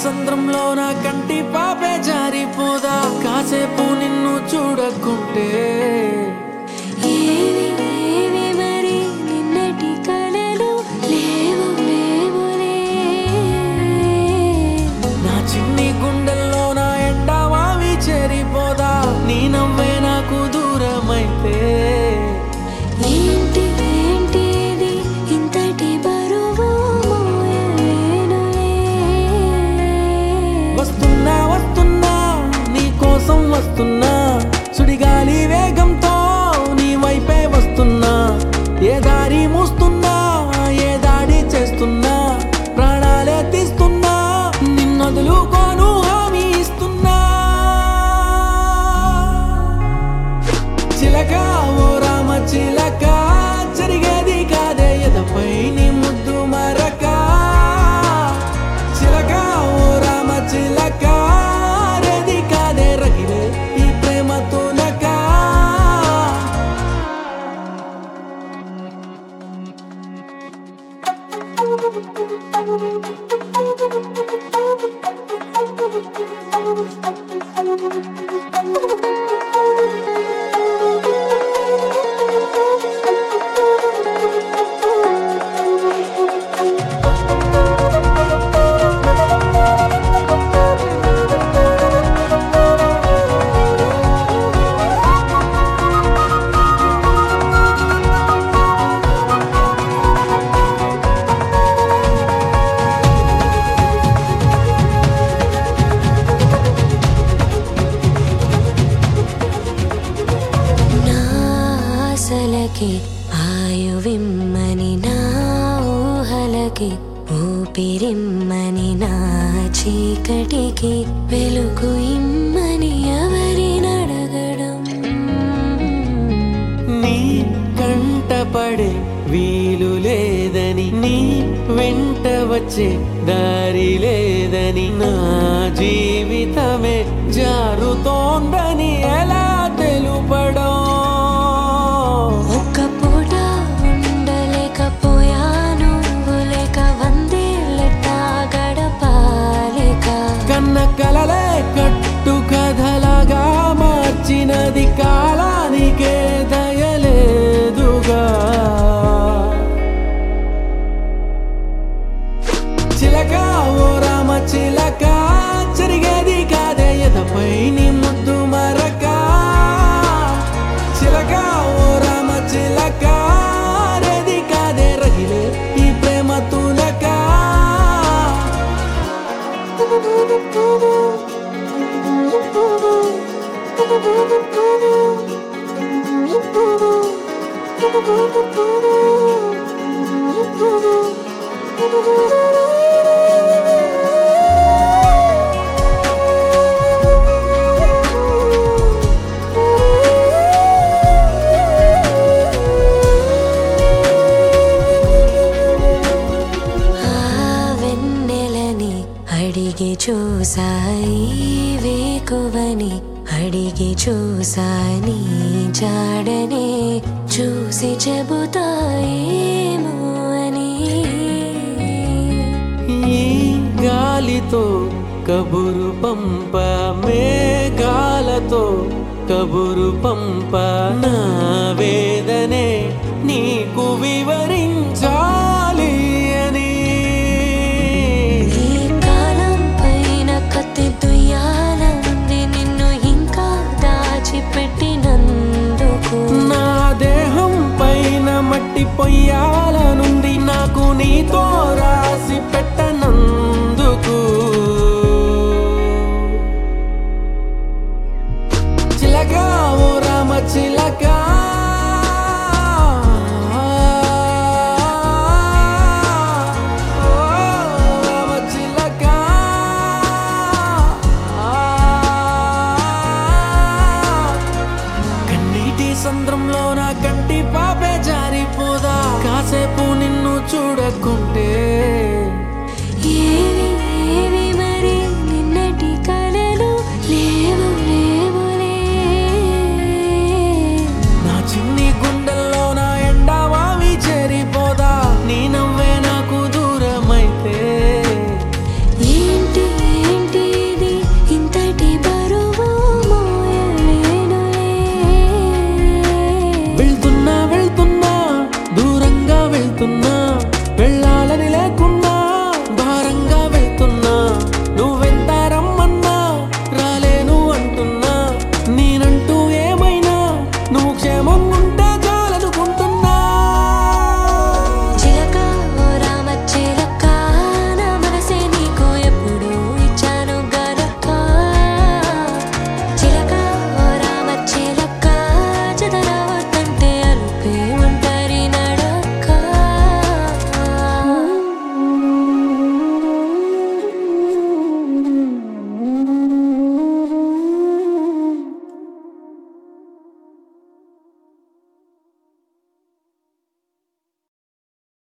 సంద్రంలో నా కంటి పాపే జారిపోదా కాసేపు నిన్ను చూడకుంటే ఏవి ఏవి మరి నిన్నటి కలలు లేవు లేవులే నా చిన్ని గుండెల్లో నా ఎండమావి చేరిపోదా నీ నవ్వే నాకు దూరమైతే ఏంటి ఏంటి ఇది ఇంతటి బరువు మోయలేనులే వస్తున్నా వస్తున్నా నీ కోసం వస్తున్నా సుడిగాలి వేగంతో నీ వైపే వస్తున్నా ఏ దారి మూస్తున్నా ఏ దాడి చేస్తున్నా ప్రాణాలే తీస్తున్నా నిన్నొదులుకోను హామీ ఇస్తున్నా చిలక ఓ రామ చిలక జరిగేది కాదే ఎదపై నీ ముద్దు మరక చిలక ఓ రామ చిలక రేది కాదే రగిలే ఈ ప్రేమ తునక నా ఆశలకి ఆయువిమ్మని నా ఊహలకి ఊపిరిమ్మని నా చీకటికి వెలుగు ఇమ్మని ఎవరినడగడం నీ కంట పడే వీలు లేదని నీ వెంట వచ్చే దారి లేదని నా జీవితమే జారుతోందని ఎలా తెలుపడం ఒక్క పూట ఉండలేకపోయాను లేక వందేళ్ళట గడపాలిక కన్న కలలే కట్టు కథలాగా మార్చినది కాలానికే దయలేదుగా చిలక ఓ రామ చిలక జరిగేది కాదే ఎదపై నీ ముద్దు మరక చిలక ఓ రామ చిలక రేది కాదే రగిలే ఈ ప్రేమ తునక ఆ వెన్నెలని అడిగి చూసాయి వేకువని అడిగి చూసాని జాడనే చూసి చెబుతాయేమో అని ఈ గాలితో కబురు పంప మేఘాలతో కబురు పంప నా వేదనే నీకు వివరించాలి అని ఈ కాలం పైన కత్తి దుయ్యాలంది నిన్ను ఇంకా దాచిపెట్టినందుకు నా దేహం పైన మట్టి పొయ్యాలనుంది నాకు నీతో రాసి పెట్టనందుకు చిలక ఓ రామ చిలక